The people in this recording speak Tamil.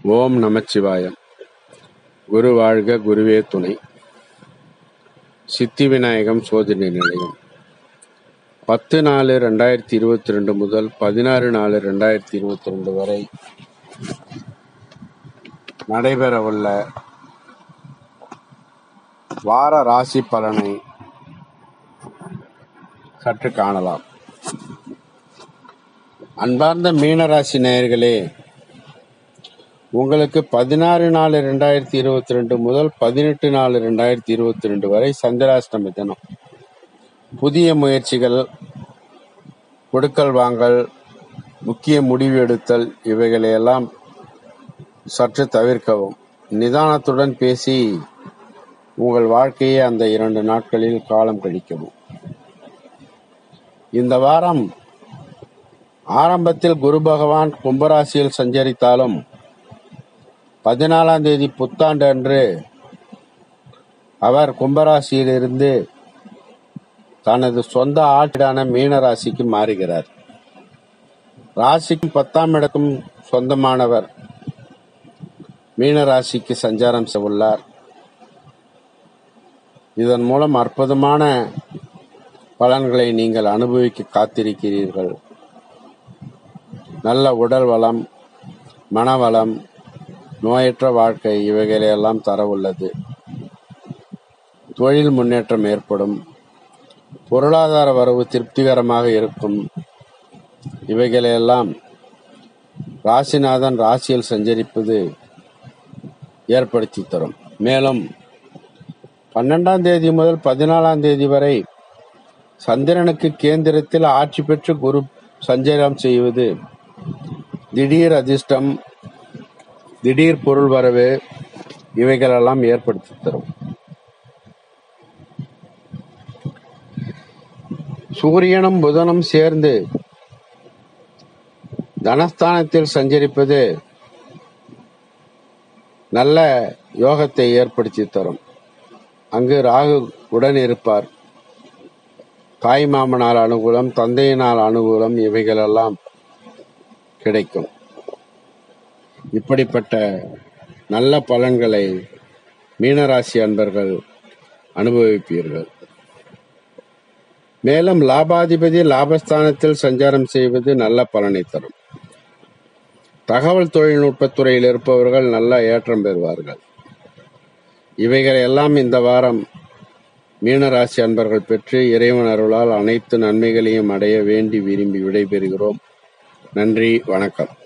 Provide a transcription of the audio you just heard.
ஓம் நமச்சிவாயம் குரு வாழ்க குருவே துணை சித்தி விநாயகம் சோதனை நிலையம் பத்து நாலு ரெண்டாயிரத்தி இருபத்தி ரெண்டு முதல் பதினாறு நாலு ரெண்டாயிரத்தி இருபத்தி ரெண்டு வரை நடைபெறவுள்ள வார ராசி பலனை சற்று காணலாம் அன்பார்ந்த மீனராசி நேயர்களே உங்களுக்கு பதினாறு நாலு ரெண்டாயிரத்தி இருபத்தி ரெண்டு முதல் பதினெட்டு நாலு ரெண்டாயிரத்தி இருபத்தி ரெண்டு வரை சந்திராஷ்டமி தினம் புதிய முயற்சிகள் கொடுக்கல் வாங்கல் முக்கிய முடிவு எடுத்தல் இவைகளையெல்லாம் சற்று தவிர்க்கவும் நிதானத்துடன் பேசி உங்கள் வாழ்க்கையை அந்த இரண்டு நாட்களில் காலம் கழிக்கவும் இந்த வாரம் ஆரம்பத்தில் குரு பகவான் கும்பராசியில் சஞ்சரித்தாலும் பதினாலாம் தேதி புத்தாண்டு அன்று அவர் கும்பராசியிலிருந்து தனது சொந்த ஆட்டிடான மீன ராசிக்கு மாறுகிறார் ராசிக்கும் பத்தாம் இடக்கும் சொந்தமானவர் மீன ராசிக்கு சஞ்சாரம் செய்துள்ளார் இதன் மூலம் அற்புதமான பலன்களை நீங்கள் அனுபவிக்க காத்திருக்கிறீர்கள் நல்ல உடல் வளம் மனவளம் நோயற்ற வாழ்க்கை இவைகளையெல்லாம் தர உள்ளது தொழில் முன்னேற்றம் ஏற்படும் பொருளாதார வரவு திருப்திகரமாக இருக்கும் இவைகளையெல்லாம் ராசிநாதன் ராசியில் சஞ்சரிப்பது ஏற்படுத்தி தரும் மேலும் பன்னெண்டாம் தேதி முதல் பதினாலாம் தேதி வரை சந்திரனுக்கு கேந்திரத்தில் ஆட்சி பெற்று குரு சஞ்சாரம் செய்வது திடீர் அதிர்ஷ்டம் திடீர் பொருள் வரவு இவைகளெல்லாம் ஏற்படுத்தி தரும் சூரியனும் புதனும் சேர்ந்து தனஸ்தானத்தில் சஞ்சரிப்பது நல்ல யோகத்தை ஏற்படுத்தி தரும் அங்கு ராகு உடன் இருப்பார் தாய் மாமனால் அனுகூலம் தந்தையினால் அனுகூலம் இவைகளெல்லாம் கிடைக்கும் இப்படிப்பட்ட நல்ல பலன்களை மீனராசி அன்பர்கள் அனுபவிப்பீர்கள் மேலும் லாபாதிபதி லாபஸ்தானத்தில் சஞ்சாரம் செய்வது நல்ல பலனை தரும் தகவல் தொழில்நுட்பத் துறையில் இருப்பவர்கள் நல்ல ஏற்றம் பெறுவார்கள் இவைகள் எல்லாம் இந்த வாரம் மீனராசி அன்பர்கள் பெற்று இறைவன் அருளால் அனைத்து நன்மைகளையும் அடைய வேண்டி விரும்பி விடைபெறுகிறோம் நன்றி வணக்கம்